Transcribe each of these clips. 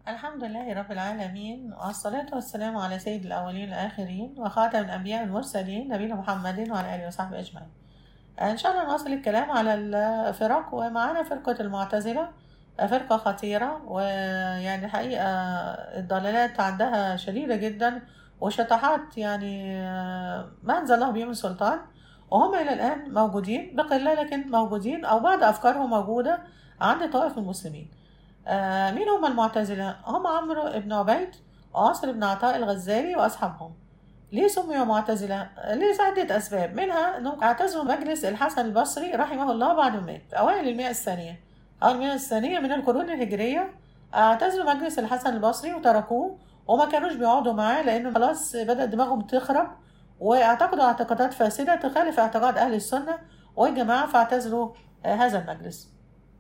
الحمد لله رب العالمين والصلاة والسلام على سيد الأولين والآخرين وخاتم الأنبياء والمرسلين نبينا محمد وعلى آله وصحبه أجمعين إن شاء الله نواصل الكلام على الفرق ومعنا فرقة المعتزلة فرقة خطيرة ويعني الحقيقة الضلالات عندها شديدة جدا وشطحات يعني ما أنزل الله بهم من سلطان وهم إلى الآن موجودين بقلة لكن موجودين أو بعض أفكارهم موجودة عند طائف المسلمين آه مين هم المعتزلة؟ هم عمرو بن عبيد وعاصر بن عطاء الغزالي وأصحابهم ليه سميوا معتزلة؟ لعدة أسباب منها أنهم اعتزلوا مجلس الحسن البصري رحمه الله بعد ما مات في أوائل المئة الثانية أو المئة الثانية من القرون الهجرية اعتزلوا مجلس الحسن البصري وتركوه وما كانوش بيقعدوا معاه لأنه خلاص بدأت دماغهم تخرب واعتقدوا اعتقادات فاسدة تخالف اعتقاد أهل السنة والجماعة فاعتزلوا هذا المجلس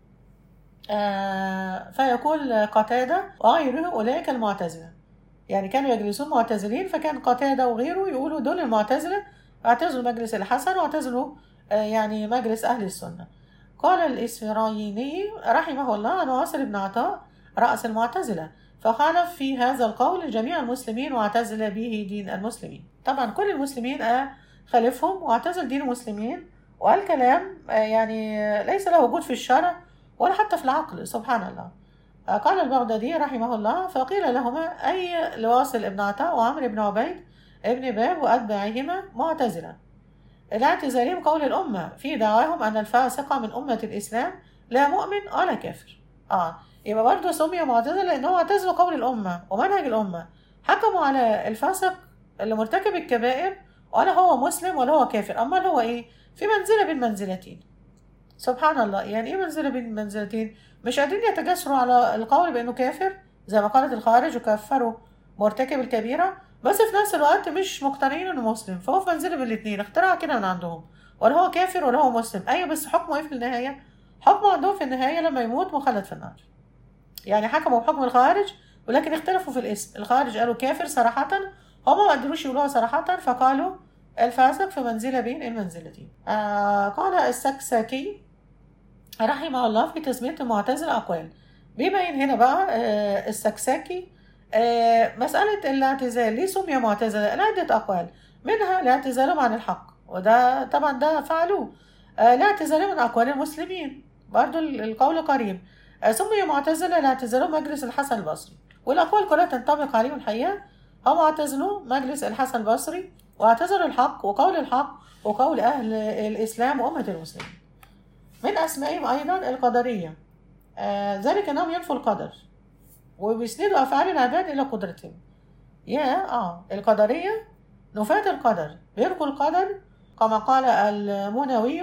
آه فيقول قتادة وغيره أولئك المعتزلة يعني كانوا يجلسون معتزلين فكان قتادة وغيره يقولوا دول المعتزلة اعتزلوا مجلس الحسن واعتزلوا آه يعني مجلس أهل السنة قال الإسفرايني رحمه الله عن واصل بن عطاء رأس المعتزلة فخالف في هذا القول جميع المسلمين واعتزل به دين المسلمين طبعا كل المسلمين خالفهم واعتزل دين المسلمين والكلام يعني ليس له وجود في الشرع ولا حتى في العقل سبحان الله قال البغدادي رحمه الله فقيل لهما أي لواصل ابن عطاء وعمرو بن عبيد ابن باب وأتباعهما معتزلة الاعتزالهم قول الأمة في دعواهم أن الفاسق من أمة الإسلام لا مؤمن ولا كافر آه يبقى برضه سمي معتزلة لأنه اعتزلوا قول الأمة ومنهج الأمة حكموا على الفاسق اللي مرتكب الكبائر ولا هو مسلم ولا هو كافر أما هو إيه في منزلة بين منزلتين سبحان الله يعني ايه منزله بين منزلتين مش قادرين يتجاسروا على القول بانه كافر زي ما قالت الخوارج وكفروا مرتكب الكبيره بس في نفس الوقت مش مقتنعين انه مسلم فهو في منزله بين الاثنين اختراع كده من عندهم ولا هو كافر ولا هو مسلم ايوه بس حكمه ايه في النهايه حكمه عندهم في النهايه لما يموت مخلد في النار يعني حكموا بحكم الخوارج ولكن اختلفوا في الاسم الخوارج قالوا كافر صراحه هما ما قدروش يقولوها صراحه فقالوا الفاسق في منزله بين المنزلتين آه قال السكساكي رحمه الله في تسمية المعتزلة أقوال بيبين هنا بقى آه السكساكي آه مسألة الاعتزال ليه سمي معتزلة لعدة أقوال منها الاعتزالهم عن الحق وده طبعا ده فعلوه آه الاعتزال من أقوال المسلمين برضو القول قريب سمي معتزلة لاعتزالهم مجلس الحسن البصري والأقوال كلها تنطبق عليهم الحقيقة هم اعتزلوا مجلس الحسن البصري واعتزلوا الحق وقول الحق وقول أهل الإسلام وأمة المسلمين من أسمائهم أيضا القدرية آه ذلك أنهم ينفوا القدر وبيسندوا أفعال العباد إلى قدرتهم يا آه القدرية نفاة القدر بيركوا القدر كما قال المنوي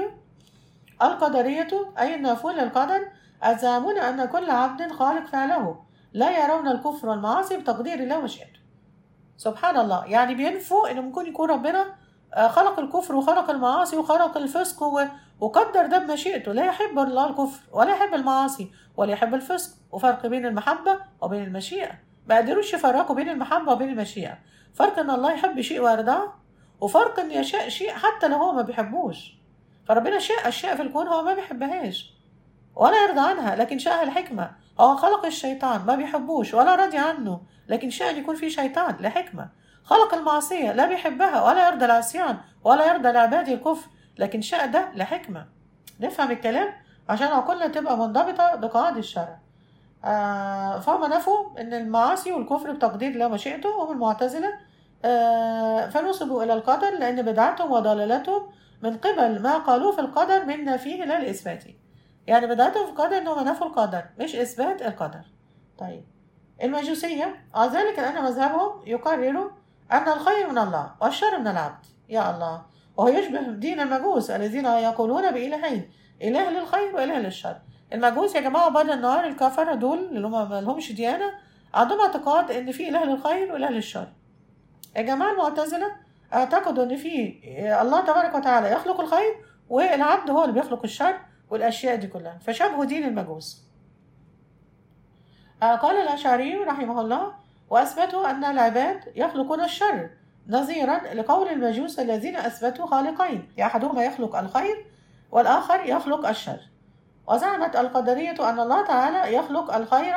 القدرية أي النافون للقدر الزعمون أن كل عبد خالق فعله لا يرون الكفر والمعاصي بتقدير الله ومشيئته سبحان الله يعني بينفوا إن ممكن يكون ربنا خلق الكفر وخلق المعاصي وخلق الفسق وقدر ده بمشيئته لا يحب الله الكفر ولا يحب المعاصي ولا يحب الفسق وفرق بين المحبة وبين المشيئة ما قدروش يفرقوا بين المحبة وبين المشيئة فرق ان الله يحب شيء ويرضاه وفرق ان يشاء شيء حتى لو هو ما بيحبوش فربنا شاء اشياء في الكون هو ما بيحبهاش ولا يرضى عنها لكن شاء الحكمة هو خلق الشيطان ما بيحبوش ولا راضي عنه لكن شاء ان يكون فيه شيطان لحكمة خلق المعصية لا بيحبها ولا يرضى العصيان ولا يرضى لعباده الكفر لكن شاء ده لحكمة نفهم الكلام عشان عقولنا تبقى منضبطة بقواعد الشرع آه فهم نفوا ان المعاصي والكفر بتقدير الله مشيئته هم المعتزلة آه فنصبوا الى القدر لان بدعتهم وضلالتهم من قبل ما قالوه في القدر من نفيه لا لإثباته يعني بدعتهم في القدر انهم نفوا القدر مش اثبات القدر طيب المجوسية ذلك لأن مذهبهم يقرر أن الخير من الله والشر من العبد يا الله وهو يشبه دين المجوس الذين يقولون بإلهين إله للخير وإله للشر المجوس يا جماعة بعد النهار الكفرة دول اللي هم ما لهمش ديانة عندهم اعتقاد إن في إله للخير وإله للشر يا جماعة المعتزلة اعتقدوا إن في الله تبارك وتعالى يخلق الخير والعبد هو اللي بيخلق الشر والأشياء دي كلها فشبهوا دين المجوس قال الأشعري رحمه الله وأثبتوا أن العباد يخلقون الشر نظيرا لقول المجوس الذين أثبتوا خالقين أحدهما يخلق الخير والآخر يخلق الشر وزعمت القدرية أن الله تعالى يخلق الخير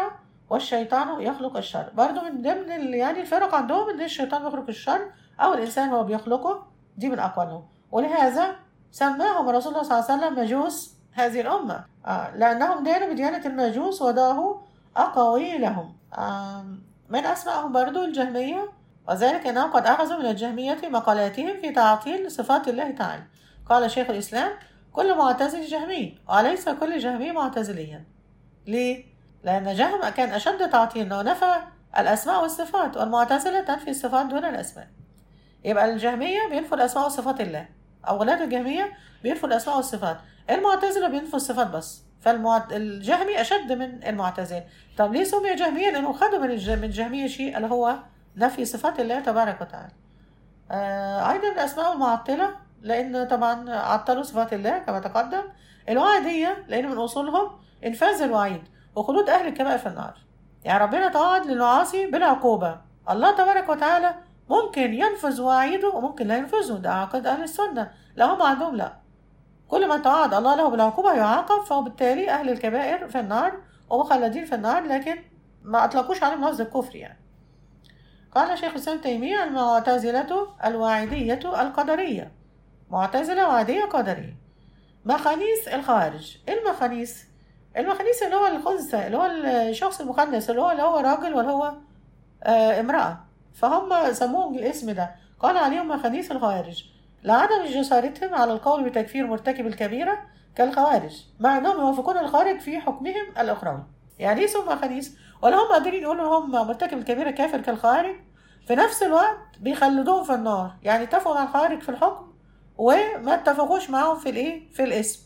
والشيطان يخلق الشر برضو من ضمن ال- يعني الفرق عندهم ان الشيطان بيخلق الشر او الانسان هو بيخلقه دي من اقوالهم ولهذا سماهم الرسول صلى الله عليه وسلم مجوس هذه الامه آه لانهم دانوا بديانه المجوس وضعوا اقاويلهم آه من اسمائهم برضو الجهميه وذلك انهم قد اخذوا من الجهميه مقالاتهم في تعطيل صفات الله تعالى قال شيخ الاسلام كل معتزل جهمي وليس كل جهمي معتزليا ليه؟ لأن جهم كان أشد تعطيلا ونفى الأسماء والصفات والمعتزلة تنفي الصفات دون الأسماء يبقى الجهمية بينفوا الأسماء وصفات الله أو غلاة الجهمية بينفوا الأسماء والصفات المعتزلة بينفوا الصفات بس فالجهمي أشد من المعتزلة طب ليه سمي جهميا؟ لأنه خدوا من الج- من الجهمية شيء اللي هو نفي صفات الله تبارك وتعالى آه أيضا الأسماء المعطلة لأن طبعا عطلوا صفات الله كما تقدم الوعدية لأن من أصولهم إنفاذ الوعيد وخلود أهل الكبائر في النار يعني ربنا توعد للعاصي بالعقوبة الله تبارك وتعالى ممكن ينفذ وعيده وممكن لا ينفذه ده عقيدة أهل السنة لا هم عندهم لا كل من توعد الله له بالعقوبة يعاقب فهو بالتالي أهل الكبائر في النار ومخلدين في النار لكن ما أطلقوش عليهم لفظ الكفر يعني قال شيخ الإسلام تيمية المعتزلة الواعدية القدرية معتزلة وعادية قدرية مخانيس الخوارج ايه المخانيس المخانيس اللي هو الخنثى اللي هو الشخص المخنث اللي هو اللي هو راجل ولا هو آه امرأة فهم سموهم الاسم ده قال عليهم مخانيس الخوارج لعدم جسارتهم على القول بتكفير مرتكب الكبيرة كالخوارج مع انهم يوافقون الخارج في حكمهم الاخروي يعني ايه اسمهم مخانيس ولا هم قادرين يقولوا هم مرتكب الكبيرة كافر كالخوارج في نفس الوقت بيخلدوهم في النار يعني اتفقوا مع الخوارج في الحكم وما اتفقوش معاهم في الايه في الاسم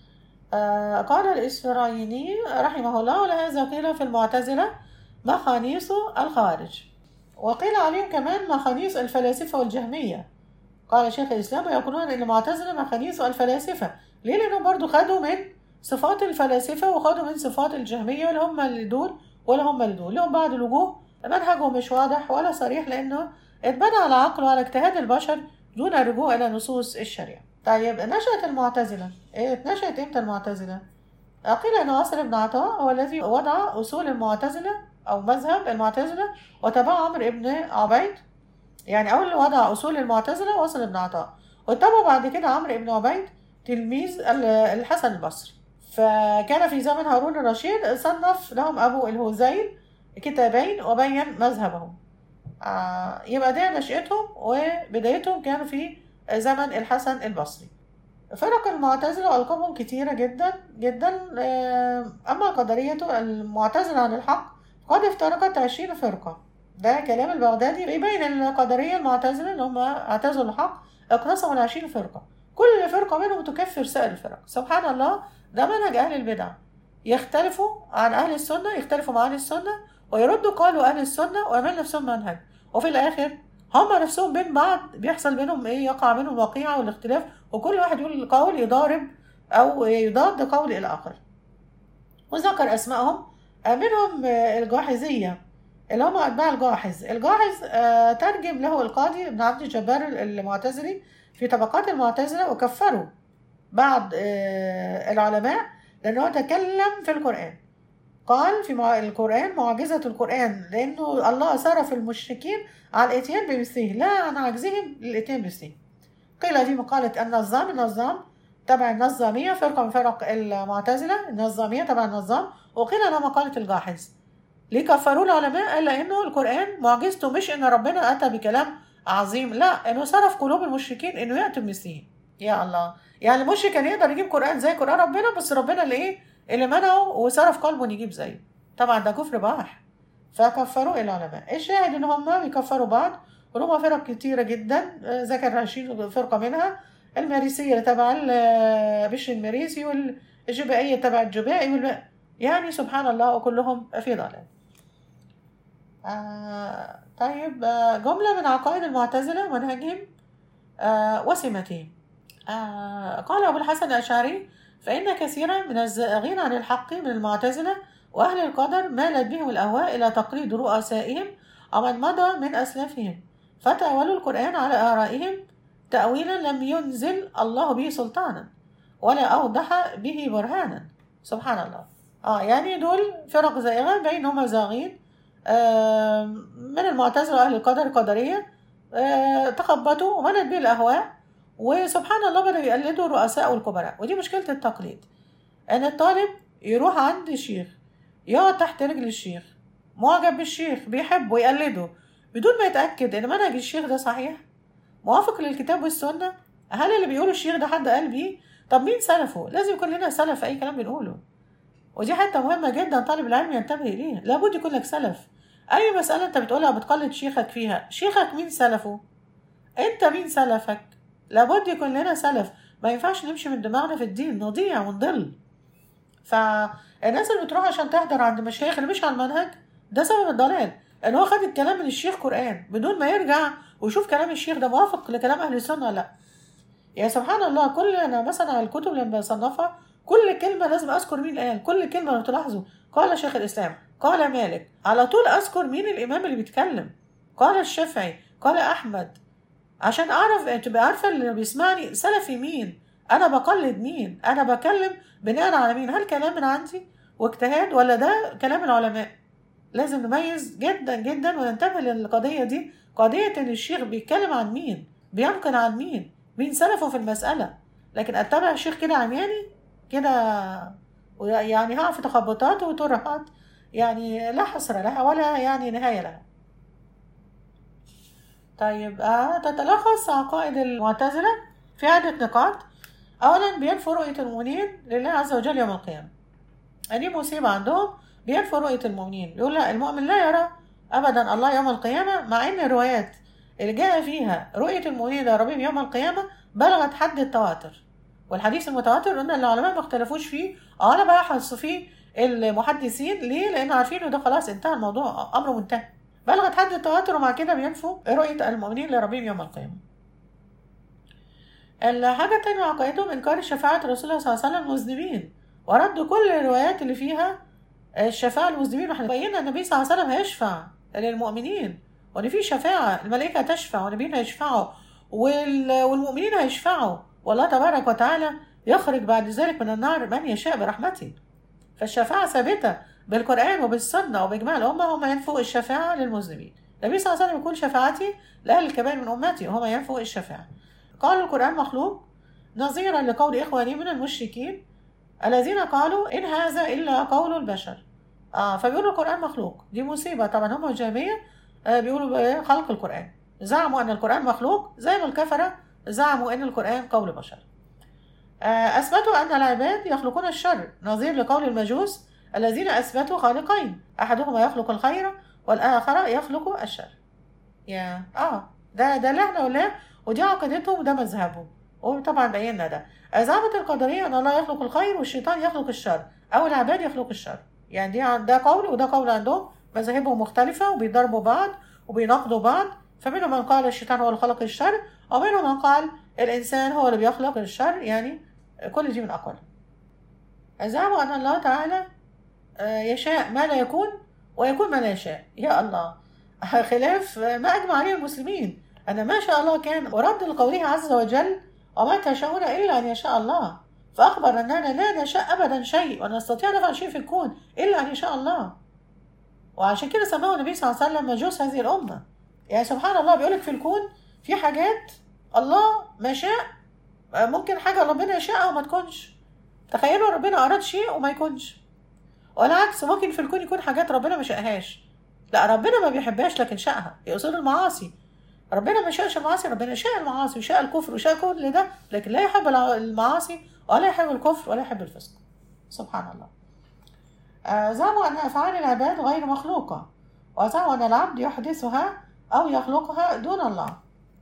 آه قال الإسفرايني رحمه الله ولهذا قيل في المعتزلة مخانيص الخوارج وقيل عليهم كمان مخانيص الفلاسفة والجهمية قال شيخ الإسلام ويقولون أن المعتزلة مخانيص الفلاسفة ليه لأنهم برضو خدوا من صفات الفلاسفة وخدوا من صفات الجهمية ولا هم اللي دول ولا هم اللي دول لهم بعض الوجوه منهجهم مش واضح ولا صريح لأنه اتبنى على عقل وعلى اجتهاد البشر دون الرجوع إلى نصوص الشريعة طيب نشأت المعتزلة إيه نشأت إمتى المعتزلة؟ قيل أن واصل بن عطاء هو الذي وضع أصول المعتزلة أو مذهب المعتزلة وتبعه عمرو بن عبيد يعني أول وضع أصول المعتزلة واصل بن عطاء واتبعه بعد كده عمرو بن عبيد تلميذ الحسن البصري فكان في زمن هارون الرشيد صنف لهم أبو الهذيل كتابين وبين مذهبهم آه يبقى ده نشأتهم وبدايتهم كانوا في زمن الحسن البصري فرق المعتزلة ألقابهم كتيرة جدا جدا أما قدرية المعتزلة عن الحق قد افترقت عشرين فرقة ده كلام البغدادي بيبين القدرية المعتزلة اللي هم اعتزلوا الحق اقتسموا لعشرين فرقة كل فرقة منهم تكفر سائر الفرق سبحان الله ده منهج أهل البدع يختلفوا عن أهل السنة يختلفوا مع أهل السنة ويردوا قالوا أهل السنة ويعملوا نفسهم منهج وفي الآخر هما نفسهم بين بعض بيحصل بينهم ايه يقع بينهم وقيعة والاختلاف وكل واحد يقول قول يضارب او يضاد قول الاخر وذكر اسمائهم منهم الجاحظية اللي هم اتباع الجاحظ الجاحظ ترجم له القاضي ابن عبد الجبار المعتزلي في طبقات المعتزلة وكفروا بعض العلماء لأنه تكلم في القرآن قال في القرآن معجزة القرآن لأنه الله صرف المشركين على الاتيان بمثله لا عن عجزهم للاتيان بمثله قيل دي مقالة النظام النظام تبع النظامية فرقة من فرق المعتزلة النظامية تبع النظام وقيل أنها مقالة الجاحظ ليه كفروا العلماء قال لأنه القرآن معجزته مش إن ربنا أتى بكلام عظيم لا إنه صرف قلوب المشركين إنه يأتي بمثله يا الله يعني المشرك كان يقدر يجيب قرآن زي قرآن ربنا بس ربنا اللي إيه اللي منعه وصرف قلبه إن يجيب زيه طبعا ده كفر بواح فكفروا العلماء الشاهد ان هم بيكفروا بعض ولهم فرق كتيره جدا ذكر 20 فرقه منها الماريسيه اللي تبع بشر الماريسي والجبائيه تبع الجبائي وال... يعني سبحان الله وكلهم في ضلال آه طيب آه جملة من عقائد المعتزلة ومنهجهم آه وسمتهم آه قال أبو الحسن الأشعري فإن كثيرا من الزائغين عن الحق من المعتزلة وأهل القدر مالت بهم الأهواء إلى تقليد رؤسائهم أو من مضى من أسلافهم فتأولوا القرآن على آرائهم تأويلا لم ينزل الله به سلطانا ولا أوضح به برهانا سبحان الله اه يعني دول فرق زائغة باين هم زاغين آه من المعتزلة أهل القدر القدرية آه تخبطوا وملت بيه الأهواء وسبحان الله بدأوا يقلدوا الرؤساء والكبراء ودي مشكلة التقليد ان الطالب يروح عند الشيخ يقعد تحت رجل الشيخ معجب بالشيخ بيحبه يقلده بدون ما يتأكد ان منهج الشيخ ده صحيح موافق للكتاب والسنة هل اللي بيقوله الشيخ ده حد قال بيه طب مين سلفه لازم يكون لنا سلف في اي كلام بنقوله ودي حتة مهمة جدا طالب العلم ينتبه إليها لابد يكون لك سلف أي مسألة أنت بتقولها بتقلد شيخك فيها شيخك مين سلفه أنت مين سلفك لابد يكون لنا سلف ما ينفعش نمشي من دماغنا في الدين نضيع ونضل فالناس اللي بتروح عشان تحضر عند مشايخ اللي مش على المنهج ده سبب الضلال ان هو خد الكلام من الشيخ قرآن بدون ما يرجع ويشوف كلام الشيخ ده موافق لكلام اهل السنه ولا لا يعني سبحان الله كل انا مثلا على الكتب لما بصنفها كل كلمه لازم اذكر مين قال كل كلمه لو تلاحظوا قال شيخ الاسلام قال مالك على طول اذكر مين الامام اللي بيتكلم قال الشافعي قال احمد عشان اعرف تبقى عارفه اللي بيسمعني سلفي مين انا بقلد مين انا بكلم بناء على مين هل كلام من عندي واجتهاد ولا ده كلام العلماء لازم نميز جدا جدا وننتبه للقضيه دي قضيه ان الشيخ بيتكلم عن مين بينقل عن مين مين سلفه في المساله لكن اتبع الشيخ كده عمياني كده يعني هقع في تخبطات وترهات يعني لا حصر لها ولا يعني نهايه لها طيب آه تتلخص عقائد المعتزلة في عدة نقاط أولا بينفوا رؤية المؤمنين لله عز وجل يوم القيامة دي مصيبة عندهم بينفوا رؤية المؤمنين يقول لا المؤمن لا يرى أبدا الله يوم القيامة مع إن الروايات اللي جاء فيها رؤية المؤمنين لربهم يوم القيامة بلغت حد التواتر والحديث المتواتر قلنا العلماء ما اختلفوش فيه أنا بحث فيه المحدثين ليه؟ لأن عارفين إن ده خلاص انتهى الموضوع أمره منتهي بلغت حد التواتر ومع كده بينفوا رؤية المؤمنين لربهم يوم القيامة. الحاجة التانية عقائدهم إنكار شفاعة رسول الله صلى الله عليه وسلم المذنبين ورد كل الروايات اللي فيها الشفاعة المذنبين واحنا بينا النبي صلى الله عليه وسلم هيشفع للمؤمنين وإن في شفاعة الملائكة تشفع والنبيين هيشفعوا والمؤمنين هيشفعوا والله تبارك وتعالى يخرج بعد ذلك من النار من يشاء برحمته فالشفاعة ثابتة بالقرآن وبالسنة وبإجماع الأمة هم ينفوا الشفاعة للمذنبين النبي صلى الله عليه وسلم يقول شفاعتي لأهل الكبائر من أمتي وهم ينفوا الشفاعة قال القرآن مخلوق نظيرا لقول إخواني من المشركين الذين قالوا إن هذا إلا قول البشر آه فبيقولوا القرآن مخلوق دي مصيبة طبعا هم الجامية آه بيقولوا خلق القرآن زعموا أن القرآن مخلوق زي ما الكفرة زعموا أن القرآن قول بشر آه أثبتوا أن العباد يخلقون الشر نظير لقول المجوس الذين أثبتوا خالقين أحدهما يخلق الخير والآخر يخلق الشر يا آه ده ده اللي احنا قلناه ودي عقيدتهم وده مذهبهم وطبعا بينا ده زعمت القدرية أن الله يخلق الخير والشيطان يخلق الشر أو العباد يخلق الشر يعني دي ده قول وده قول عندهم مذاهبهم مختلفة وبيضربوا بعض وبيناقضوا بعض فمنهم من قال الشيطان هو اللي خلق الشر ومنهم من قال الإنسان هو اللي بيخلق الشر يعني كل دي من أقوالهم زعموا أن الله تعالى يشاء ما لا يكون ويكون ما لا يشاء يا الله خلاف ما أجمع عليه المسلمين أن ما شاء الله كان ورد لقوله عز وجل وما تشاءون إلا أن يشاء الله فأخبر أننا لا نشاء أبدا شيء ونستطيع نفعل شيء في الكون إلا أن يشاء الله وعشان كده سماه النبي صلى الله عليه وسلم مجوس هذه الأمة يعني سبحان الله بيقولك في الكون في حاجات الله ما شاء ممكن حاجة ربنا يشاءها وما تكونش تخيلوا ربنا أراد شيء وما يكونش والعكس ممكن في الكون يكون حاجات ربنا ما شاءهاش لا ربنا ما بيحبهاش لكن شاءها يقصد المعاصي ربنا ما شاءش المعاصي ربنا شاء المعاصي وشاء الكفر وشاء كل ده لكن لا يحب المعاصي ولا يحب الكفر ولا يحب الفسق سبحان الله آه زعموا أن أفعال العباد غير مخلوقة وزعموا أن العبد يحدثها أو يخلقها دون الله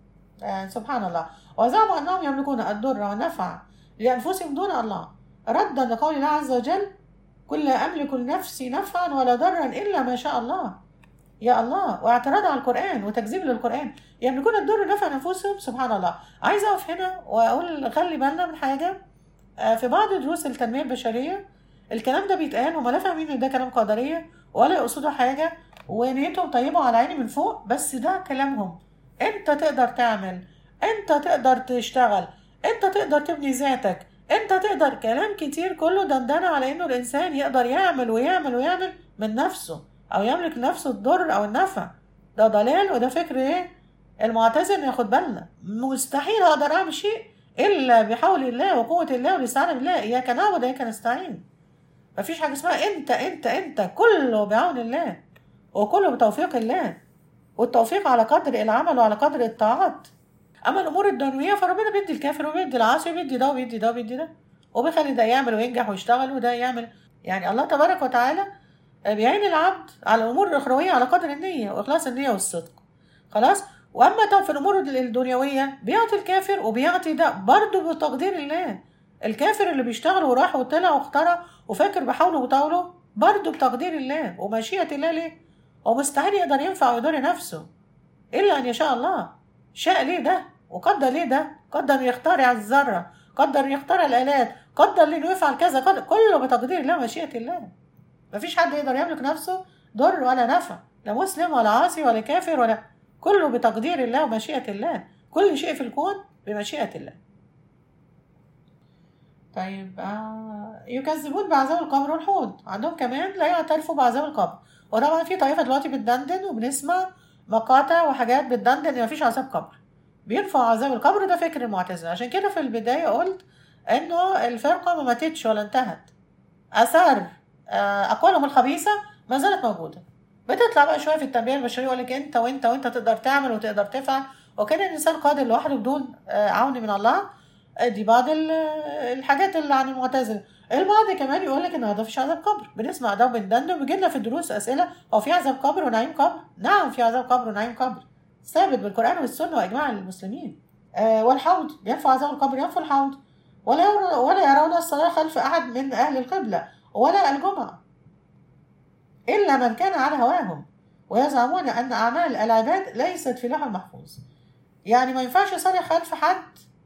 آه سبحان الله وزعموا أنهم يملكون الضر والنفع لأنفسهم دون الله ردا لقول الله عز وجل قل لا أملك لنفسي نفعا ولا ضرا إلا ما شاء الله يا الله واعتراض على القرآن وتكذيب للقرآن يملكون الضر نفع أنفسهم سبحان الله عايز أقف هنا وأقول خلي بالنا من حاجة في بعض دروس التنمية البشرية الكلام ده بيتقال هما لا فاهمين إن ده كلام قدرية ولا يقصدوا حاجة ونيتهم طيبة على عيني من فوق بس ده كلامهم أنت تقدر تعمل أنت تقدر تشتغل أنت تقدر تبني ذاتك انت تقدر كلام كتير كله دندنة على انه الانسان يقدر يعمل ويعمل ويعمل من نفسه او يملك نفسه الضر او النفع ده ضلال وده فكر ايه المعتزل ياخد بالنا مستحيل اقدر اعمل شيء الا بحول الله وقوة الله والاستعانة بالله اياك نعبد واياك نستعين مفيش حاجة اسمها انت انت انت كله بعون الله وكله بتوفيق الله والتوفيق على قدر العمل وعلى قدر الطاعات اما الامور الدنيويه فربنا بيدي الكافر وبيدي العاصي وبيدي ده وبيدي ده وبيدي ده وبيخلي ده يعمل وينجح ويشتغل وده يعمل يعني الله تبارك وتعالى بيعين العبد على الامور الاخرويه على قدر النيه واخلاص النيه والصدق خلاص واما طب في الامور الدنيويه بيعطي الكافر وبيعطي ده برضه بتقدير الله الكافر اللي بيشتغل وراح وطلع واخترع وفاكر بحوله وطوله برضه بتقدير الله ومشيئه الله ليه ومستحيل يقدر ينفع ويضر نفسه الا ان يشاء الله شاء ليه ده وقدر ليه ده قدر يخترع الذره قدر يخترع الالات قدر ليه انه يفعل كذا قدر كله بتقدير الله ومشيئه الله مفيش حد يقدر يملك نفسه ضر ولا نفع لا مسلم ولا عاصي ولا كافر ولا كله بتقدير الله ومشيئة الله كل شيء في الكون بمشيئة الله طيب آه يكذبون بعذاب القبر والحوض عندهم كمان لا يعترفوا بعذاب القبر وطبعا في طائفة دلوقتي بتدندن وبنسمع مقاطع وحاجات بتدندن ان مفيش عذاب قبر بيرفعوا عذاب القبر ده فكر المعتزلة عشان كده في البداية قلت انه الفرقة ما ماتتش ولا انتهت اثار اقوالهم الخبيثة ما زالت موجودة بتطلع بقى شويه في التربيه البشريه يقول لك انت وانت وانت تقدر تعمل وتقدر تفعل وكان الانسان قادر لوحده بدون عون من الله دي بعض الحاجات اللي عن المعتزله البعض كمان يقول لك ان هذا مفيش عذاب قبر بنسمع ده وبندندن وبيجي لنا في الدروس اسئله هو في عذاب قبر ونعيم قبر نعم في عذاب قبر ونعيم قبر ثابت بالقران والسنه واجماع المسلمين آه والحوض ينفع عذاب القبر ينفع الحوض ولا يرون ولا يرون الصلاه خلف احد من اهل القبله ولا الجمعه إلا من كان على هواهم ويزعمون أن أعمال العباد ليست في لوح المحفوظ يعني ما ينفعش يصلي خلف حد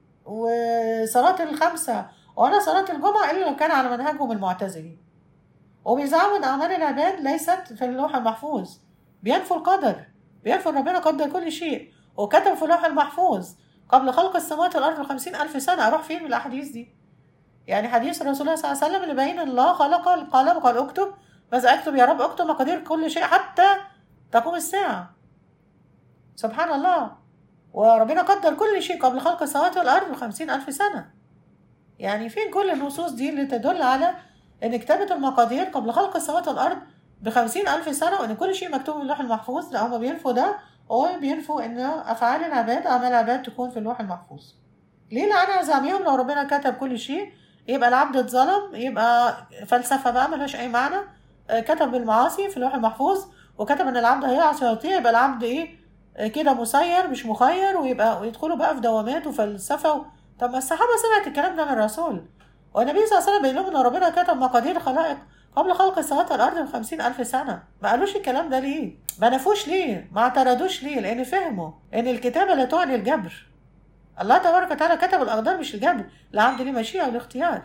وصلاة الخمسة ولا صلاة الجمعة إلا لو كان على منهجهم المعتزلي وبيزعموا أن أعمال العباد ليست في اللوح المحفوظ بينفوا القدر بينفوا ربنا قدر كل شيء وكتب في اللوح المحفوظ قبل خلق السماوات والأرض بخمسين ألف سنة أروح فين من الأحاديث دي يعني حديث الرسول صلى الله عليه وسلم اللي بين الله خلق القلم قال اكتب ماذا اكتب يا رب اكتب مقادير كل شيء حتى تقوم الساعة سبحان الله وربنا قدر كل شيء قبل خلق السماوات والأرض بخمسين ألف سنة يعني فين كل النصوص دي اللي تدل على إن كتابة المقادير قبل خلق السماوات والأرض بخمسين ألف سنة وإن كل شيء مكتوب في اللوح المحفوظ لا هما بينفوا ده وبينفوا إن أفعال العباد أعمال العباد تكون في اللوح المحفوظ ليه لعنة زعميهم لو ربنا كتب كل شيء يبقى العبد اتظلم يبقى فلسفة بقى ملهاش أي معنى كتب المعاصي في اللوح المحفوظ وكتب ان العبد هيعصي ويطيع يبقى العبد ايه كده مسير مش مخير ويبقى ويدخلوا بقى في دوامات وفلسفه و... طب ما الصحابه سمعت الكلام ده من الرسول والنبي صلى الله عليه وسلم بيقول لهم ان ربنا كتب مقادير الخلائق قبل خلق السماوات والارض بخمسين الف سنه ما قالوش الكلام ده ليه ما نفوش ليه ما اعترضوش ليه لان فهموا ان الكتابه لا تعني الجبر الله تبارك وتعالى كتب الاقدار مش الجبر العبد ليه مشيئه والاختيار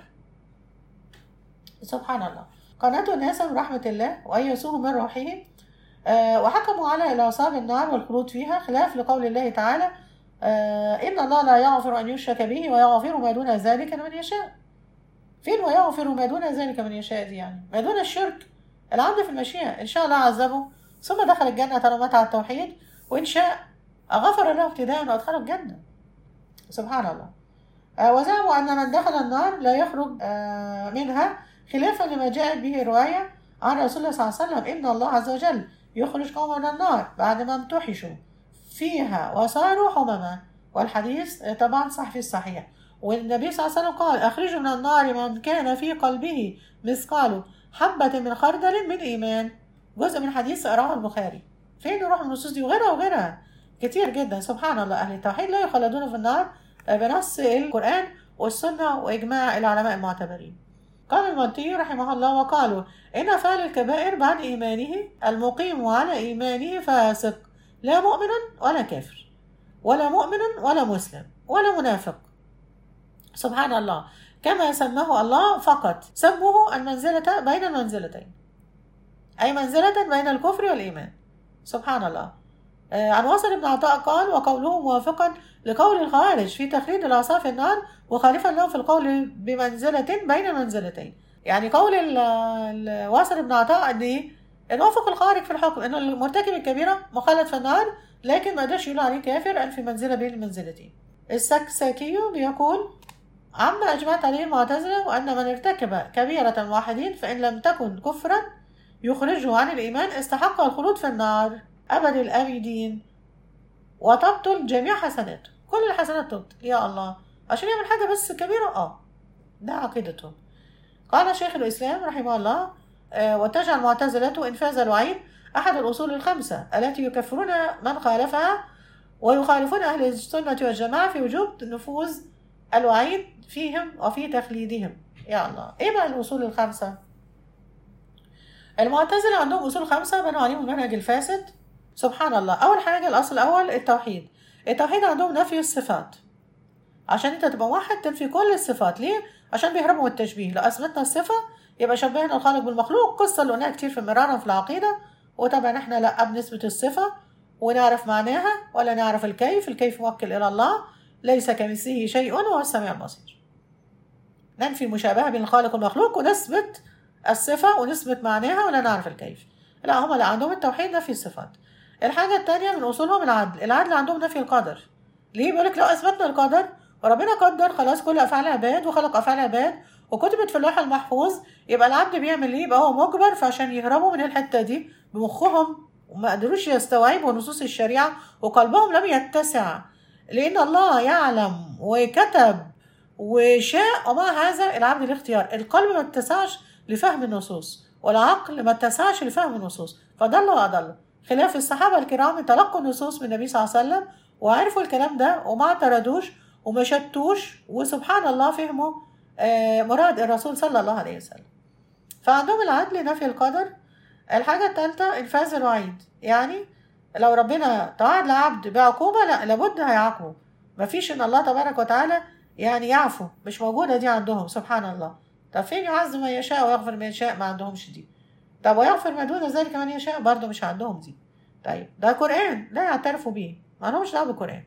سبحان الله قناة الناس من رحمة الله وأيسوه من روحه آه وحكموا على الأصحاب النار والخلود فيها خلاف لقول الله تعالى آه إن الله لا يغفر أن يشرك به ويغفر ما دون ذلك لمن يشاء فين ويغفر ما دون ذلك من يشاء دي يعني ما دون الشرك العبد في المشيئة إن شاء الله عذبه ثم دخل الجنة طالما مات على التوحيد وإن شاء غفر له ابتداء وأدخله الجنة سبحان الله آه وزعموا أن من دخل النار لا يخرج آه منها خلافا لما جاءت به رواية عن رسول الله صلى الله عليه وسلم إن الله عز وجل يخرج قوما من النار بعد ما امتحشوا فيها وصاروا حمما والحديث طبعا صح في الصحيح والنبي صلى الله عليه وسلم قال أخرجوا من النار من كان في قلبه مثقال حبة من خردل من إيمان جزء من حديث رواه البخاري فين نروح النصوص دي وغيرها وغيرها كتير جدا سبحان الله أهل التوحيد لا يخلدون في النار بنص القرآن والسنة وإجماع العلماء المعتبرين قال المنتي رحمه الله وقالوا إن فعل الكبائر بعد إيمانه المقيم على إيمانه فاسق لا مؤمن ولا كافر ولا مؤمن ولا مسلم ولا منافق سبحان الله كما سماه الله فقط سموه المنزلة بين المنزلتين أي منزلة بين الكفر والإيمان سبحان الله آه، عن واصل بن عطاء قال وقوله موافقا لقول الخوارج في تخليد العصا في النار مخالفا لهم في القول بمنزلة بين منزلتين يعني قول ال- ال- واصل بن عطاء ان ايه ان وافق الخارج في الحكم ان المرتكب الكبيرة مخلد في النار لكن ما قدرش يقول عليه كافر قال في منزلة بين المنزلتين السكساكي بيقول عما أجمعت عليه المعتزلة وأن من ارتكب كبيرة واحدين فإن لم تكن كفرا يخرجه عن الإيمان استحق الخلود في النار أبد الآبدين وتبطل جميع حسناته كل الحسنات تبطل يا الله عشان يعمل حاجة بس كبيرة اه ده عقيدتهم قال شيخ الإسلام رحمه الله آه، وتجعل معتزلته إنفاذ الوعيد أحد الأصول الخمسة التي يكفرون من خالفها ويخالفون أهل السنة والجماعة في وجوب نفوذ الوعيد فيهم وفي تخليدهم يا الله إيه بقى الأصول الخمسة؟ المعتزلة عندهم أصول خمسة بنوا عليهم المنهج الفاسد سبحان الله أول حاجة الأصل الأول التوحيد التوحيد عندهم نفي الصفات عشان انت تبقى واحد تنفي كل الصفات ليه؟ عشان بيهربوا من التشبيه لو أثبتنا الصفة يبقى شبهنا الخالق بالمخلوق قصة اللي قلناها كتير في مرارا في العقيدة وطبعا احنا لا بنثبت الصفة ونعرف معناها ولا نعرف الكيف الكيف موكل إلى الله ليس كمثله شيء وهو السميع البصير ننفي المشابهة بين الخالق والمخلوق ونثبت الصفة ونثبت معناها ولا نعرف الكيف لا هم لا عندهم التوحيد نفي الصفات الحاجة التانية من أصولهم العدل العدل عندهم نفي القدر ليه بيقولك لو أثبتنا القدر وربنا قدر خلاص كل أفعال العباد وخلق أفعال العباد وكتبت في اللوح المحفوظ يبقى العبد بيعمل ايه يبقى هو مجبر فعشان يهربوا من الحتة دي بمخهم وما قدروش يستوعبوا نصوص الشريعة وقلبهم لم يتسع لأن الله يعلم وكتب وشاء ومع هذا العبد الاختيار القلب ما اتسعش لفهم النصوص والعقل ما اتسعش لفهم النصوص فضل وأضل خلاف الصحابة الكرام تلقوا النصوص من النبي صلى الله عليه وسلم وعرفوا الكلام ده وما اعترضوش وما شتوش وسبحان الله فهموا آه، مراد الرسول صلى الله عليه وسلم فعندهم العدل نفي القدر الحاجة الثالثة إنفاذ الوعيد يعني لو ربنا توعد لعبد بعقوبة لا لابد هيعاقبه مفيش إن الله تبارك وتعالى يعني يعفو مش موجودة دي عندهم سبحان الله طب فين يعذب من يشاء ويغفر من يشاء ما عندهمش دي طب ويغفر ما دون ذلك من يشاء برضه مش عندهم دي طيب ده قرآن لا يعترفوا بيه ما لهمش دعوة بالقرآن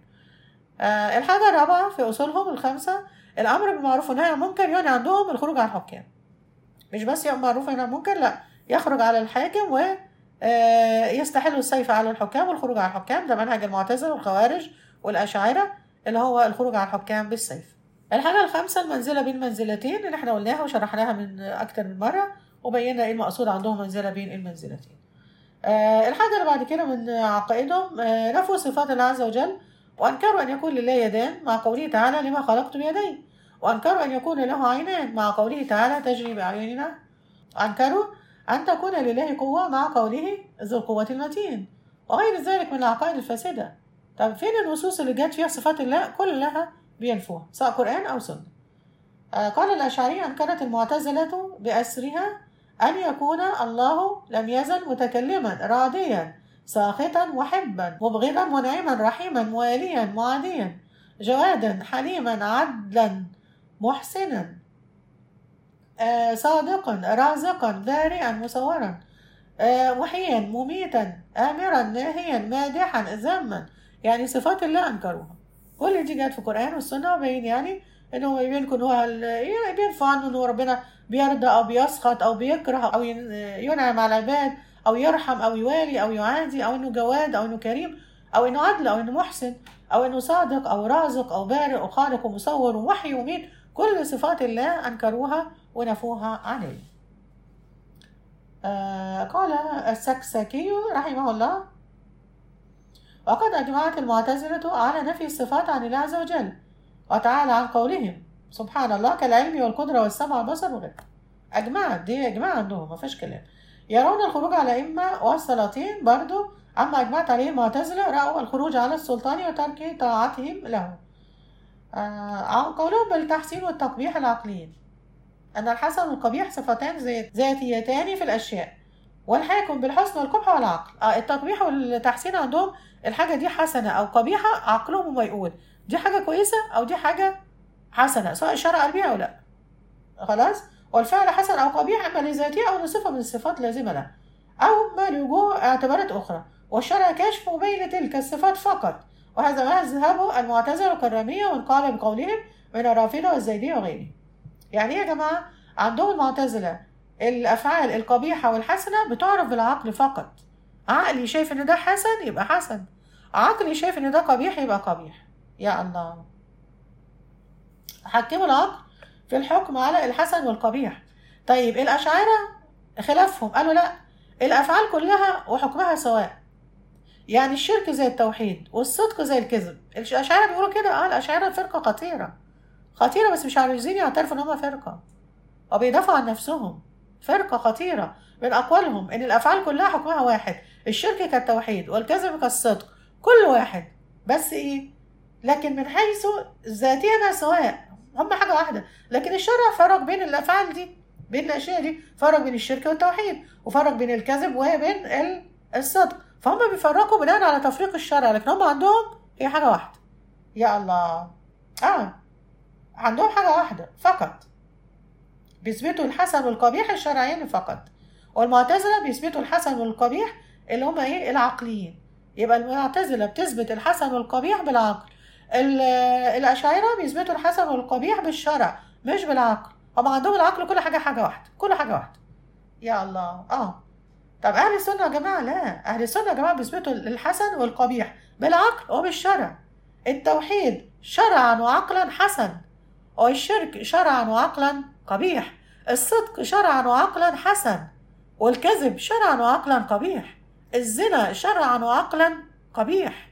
آه الحاجة الرابعة في أصولهم الخمسة الأمر بالمعروف والنهي عن المنكر يعني عندهم الخروج على الحكام مش بس يأمر بالمعروف والنهي عن المنكر لا يخرج على الحاكم و آه، يستحل السيف على الحكام والخروج على الحكام ده منهج المعتزلة والخوارج والأشاعرة اللي هو الخروج على الحكام بالسيف الحاجة الخامسة المنزلة بين منزلتين اللي احنا قلناها وشرحناها من أكتر من مرة وبينا ايه المقصود عندهم منزلة بين المنزلتين آه الحاجة اللي بعد كده من عقائدهم آه نفوا صفات الله عز وجل وأنكروا أن يكون لله يدان مع قوله تعالى لما خلقت بيدي وأنكروا أن يكون له عينان مع قوله تعالى تجري بأعيننا أنكروا أن تكون لله قوة مع قوله ذو القوة المتين وغير ذلك من العقائد الفاسدة طب فين النصوص اللي جت فيها صفات الله كلها بينفوها سواء قرآن أو سنة آه قال الأشعري أنكرت المعتزلة بأسرها أن يكون الله لم يزل متكلما راضيا ساخطا محبا مبغضا منعما رحيما مواليا معاديا جوادا حليما عدلا محسنا آه صادقا رازقا بارئا مصورا آه محيا مميتا آمرا ناهيا مادحا ذما يعني صفات الله أنكروها كل دي جت في القرآن والسنة وبين يعني إنه يبينكم هو يعني بينفع عنه إنه ربنا بيرضى أو بيسخط أو بيكره أو ينعم على العباد أو يرحم أو يوالي أو يعادي أو إنه جواد أو إنه كريم أو إنه عدل أو إنه محسن أو إنه صادق أو رازق أو بارئ أو خالق ومصور ومحيي وميت كل صفات الله أنكروها ونفوها عليه آه قال السكسكي رحمه الله وقد أجمعت المعتزلة على نفي الصفات عن الله عز وجل وتعالى عن قولهم سبحان الله كالعلم والقدرة والسمع والبصر وغيره أجمعت دي إجماع عندهم ما فيش كلام يرون الخروج على الأئمة والسلاطين برضو أما أجمعت عليه المعتزلة رأوا الخروج على السلطان وترك طاعتهم له آه عن قولهم بالتحسين والتقبيح العقليين أن الحسن والقبيح صفتان ذاتيتان في الأشياء والحاكم بالحسن والقبح والعقل آه التقبيح والتحسين عندهم الحاجة دي حسنة أو قبيحة عقلهم ما يقول دي حاجة كويسة أو دي حاجة حسنة سواء الشرع قال بيها أو لا خلاص والفعل حسن أو قبيح إما لذاته أو لصفة من الصفات لازمة له أو ما لوجوه اعتبارات أخرى والشرع كاشف مبين لتلك الصفات فقط وهذا مذهب المعتزلة والكرامية ومن قال بقولهم من الرافضة والزيدية وغيرهم يعني إيه يا جماعة عندهم المعتزلة الأفعال القبيحة والحسنة بتعرف بالعقل فقط عقلي شايف إن ده حسن يبقى حسن عقلي شايف إن ده قبيح يبقى قبيح يا الله حكموا العقل في الحكم على الحسن والقبيح طيب الأشاعرة خلافهم قالوا لا الأفعال كلها وحكمها سواء يعني الشرك زي التوحيد والصدق زي الكذب الأشاعرة بيقولوا كده اه الأشاعرة فرقة خطيرة خطيرة بس مش عايزين يعترفوا إن هم فرقة وبيدافعوا عن نفسهم فرقة خطيرة من أقوالهم إن الأفعال كلها حكمها واحد الشرك كالتوحيد والكذب كالصدق كل واحد بس إيه لكن من حيث ذاتيا سواء هم حاجة واحدة لكن الشرع فرق بين الأفعال دي بين الأشياء دي فرق بين الشرك والتوحيد وفرق بين الكذب وبين الصدق فهم بيفرقوا بناء على تفريق الشرع لكن هم عندهم هي حاجة واحدة يا الله اه عندهم حاجة واحدة فقط بيثبتوا الحسن والقبيح الشرعيين فقط والمعتزلة بيثبتوا الحسن والقبيح اللي هم ايه العقليين يبقى المعتزلة بتثبت الحسن والقبيح بالعقل الأشاعرة بيثبتوا الحسن والقبيح بالشرع مش بالعقل هم عندهم العقل كل حاجة حاجة واحدة كل حاجة واحدة يا الله اه طب أهل السنة يا جماعة لا أهل السنة يا جماعة بيثبتوا الحسن والقبيح بالعقل وبالشرع التوحيد شرعا وعقلا حسن والشرك شرعا وعقلا قبيح الصدق شرعا وعقلا حسن والكذب شرعا وعقلا قبيح الزنا شرعا وعقلا قبيح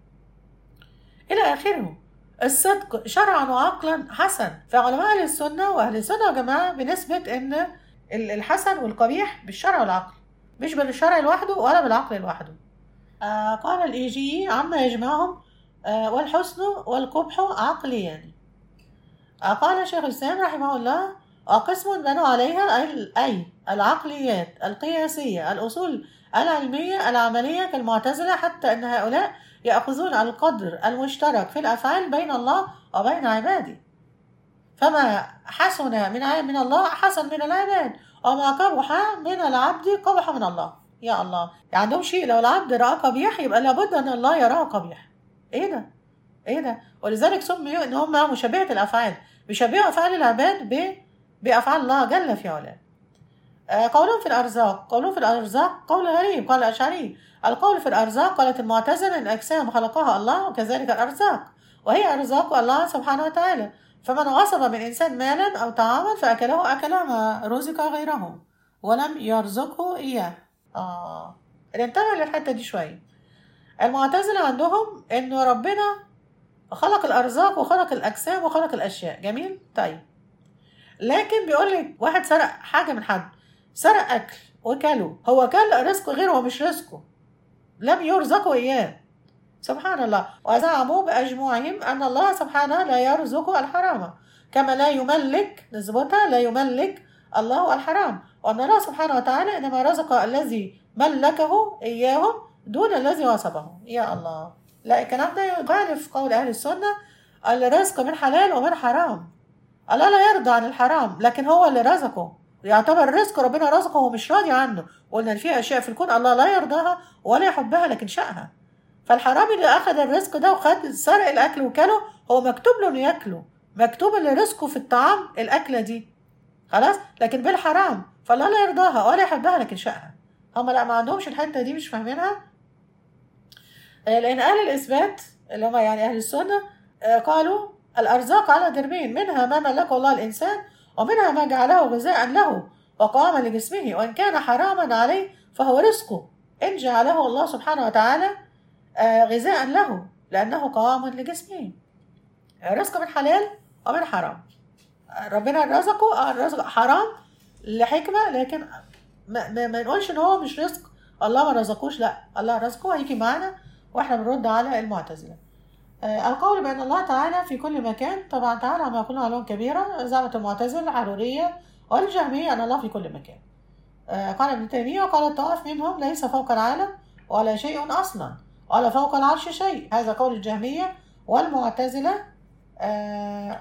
إلى آخره الصدق شرعا وعقلا حسن فعلماء أهل السنة وأهل السنة يا جماعة بنثبت إن الحسن والقبيح بالشرع والعقل مش بالشرع لوحده ولا بالعقل لوحده آه قال الإيجي عما يجمعهم آه والحسن والقبح عقليان آه قال شيخ الإسلام رحمه الله وقسم بنوا عليها أي العقليات القياسية الأصول العلمية العملية كالمعتزلة حتى أن هؤلاء يأخذون القدر المشترك في الأفعال بين الله وبين عباده فما حسن من من الله حسن من العباد وما قبح من العبد قبح من الله يا الله يعني عندهم شيء لو العبد رأى قبيح يبقى لابد أن الله يراه قبيح إيه ده؟ إيه ده؟ ولذلك سميوا إن هم مشابهة الأفعال بيشبهوا أفعال العباد ب... بأفعال الله جل في علاه قولهم في الأرزاق قولهم في الأرزاق قول غريب قال الأشعري القول في الأرزاق قالت المعتزلة إن الأجسام خلقها الله وكذلك الأرزاق وهي أرزاق الله سبحانه وتعالى فمن غصب من إنسان مالا أو طعاما فأكله أكل ما رزق غيره ولم يرزقه إياه آه ننتبه للحتة دي شوية المعتزلة عندهم إن ربنا خلق الأرزاق وخلق الأجسام وخلق الأشياء جميل طيب لكن بيقول لك واحد سرق حاجة من حد سرق أكل وكله هو كل رزق غيره هو مش رزقه لم يرزقه إياه سبحان الله وزعموا بأجمعهم أن الله سبحانه لا يرزق الحرام كما لا يملك نسبتها لا يملك الله الحرام وأن الله سبحانه وتعالى إنما رزق الذي ملكه إياهم دون الذي وصبه يا الله لا الكلام ده يخالف قول أهل السنة الرزق من حلال ومن حرام الله لا يرضى عن الحرام لكن هو اللي رزقه يعتبر رزق ربنا رزقه وهو مش راضي عنه قلنا ان في اشياء في الكون الله لا يرضاها ولا يحبها لكن شاءها فالحرامي اللي اخذ الرزق ده وخد سرق الاكل وكله هو مكتوب له انه ياكله مكتوب ان رزقه في الطعام الاكله دي خلاص لكن بالحرام فالله لا يرضاها ولا يحبها لكن شاءها هم لا ما عندهمش الحته دي مش فاهمينها لان اهل الاثبات اللي هم يعني اهل السنه قالوا الارزاق على دربين منها ما ملكه الله الانسان ومنها ما جعله غذاء له وقواما لجسمه وإن كان حراما عليه فهو رزقه إن جعله الله سبحانه وتعالى غذاء له لأنه قوام لجسمه رزق من حلال ومن حرام ربنا رزقه الرزق حرام لحكمة لكن ما, ما, ما نقولش إن هو مش رزق الله ما رزقوش لا الله رزقه هيجي معانا واحنا بنرد على المعتزله القول بأن الله تعالى في كل مكان طبعا تعالى عما يقولون علوم كبيرة زعمت المعتزلة الحرورية والجهمية أن الله في كل مكان قال ابن تيمية وقال الطائف منهم ليس فوق العالم ولا شيء أصلا ولا فوق العرش شيء هذا قول الجهمية والمعتزلة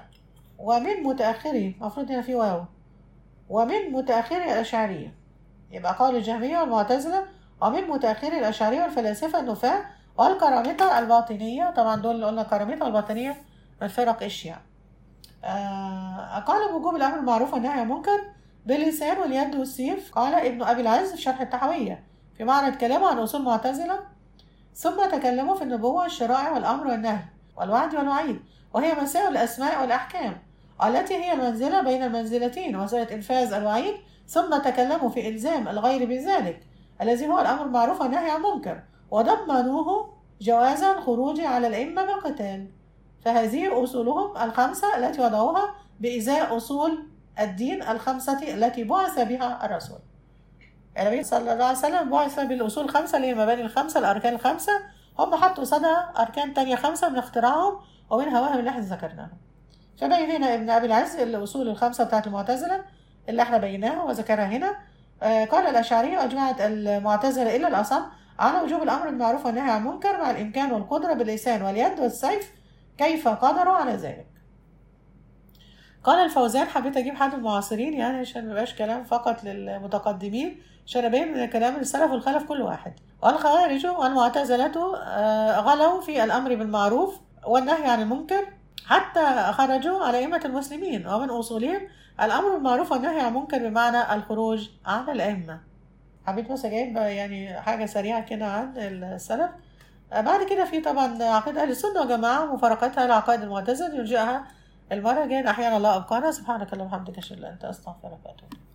ومن متأخري المفروض هنا في واو ومن متأخري الأشعرية يبقى قول الجهمية والمعتزلة ومن متأخري الأشاعرة والفلاسفة النفاة والكرامطة الباطنية طبعا دول اللي قلنا كرامطة الباطنية من فرق الشيعة آه قال بوجوب الأمر بالمعروف والنهي عن المنكر باللسان واليد والسيف قال ابن أبي العز في شرح التحوية في معرض كلامه عن أصول معتزلة ثم تكلموا في النبوة والشرائع والأمر والنهي والوعد والوعيد وهي مسائل الأسماء والأحكام التي هي المنزلة بين المنزلتين وسيلة إنفاذ الوعيد ثم تكلموا في إلزام الغير بذلك الذي هو الأمر بالمعروف والنهي عن المنكر وضمنوه جواز الخروج على الأئمة بالقتال فهذه أصولهم الخمسة التي وضعوها بإزاء أصول الدين الخمسة التي بعث بها الرسول النبي صلى الله عليه وسلم بعث بالأصول الخمسة اللي هي المباني الخمسة الأركان الخمسة هم حطوا قصادها أركان تانية خمسة من اختراعهم ومنها وهم اللي احنا ذكرناها فبين هنا ابن أبي العز الأصول الخمسة بتاعت المعتزلة اللي احنا بيناها وذكرها هنا آه قال الأشعري وأجمعت المعتزلة إلا الأصم على وجوب الأمر بالمعروف والنهي عن المنكر مع الإمكان والقدرة باللسان واليد والسيف كيف قدروا على ذلك قال الفوزان حبيت اجيب حد من المعاصرين يعني عشان ميبقاش كلام فقط للمتقدمين عشان ابين ان كلام السلف والخلف كل واحد والخوارج والمعتزلة غلوا في الامر بالمعروف والنهي عن المنكر حتى خرجوا على أئمة المسلمين ومن أصولهم الأمر بالمعروف والنهي عن المنكر بمعنى الخروج على الأئمة حبيت بس أجيب يعني حاجة سريعة كده عن السلف بعد كده في طبعا عقيدة أهل السنة والجماعة مفارقتها لعقائد المعتزلة يرجئها المرة الجاية أحيانا الله أبقانا سبحانك اللهم وبحمدك أشهد أن لا إله إلا أنت أستغفرك وأتوب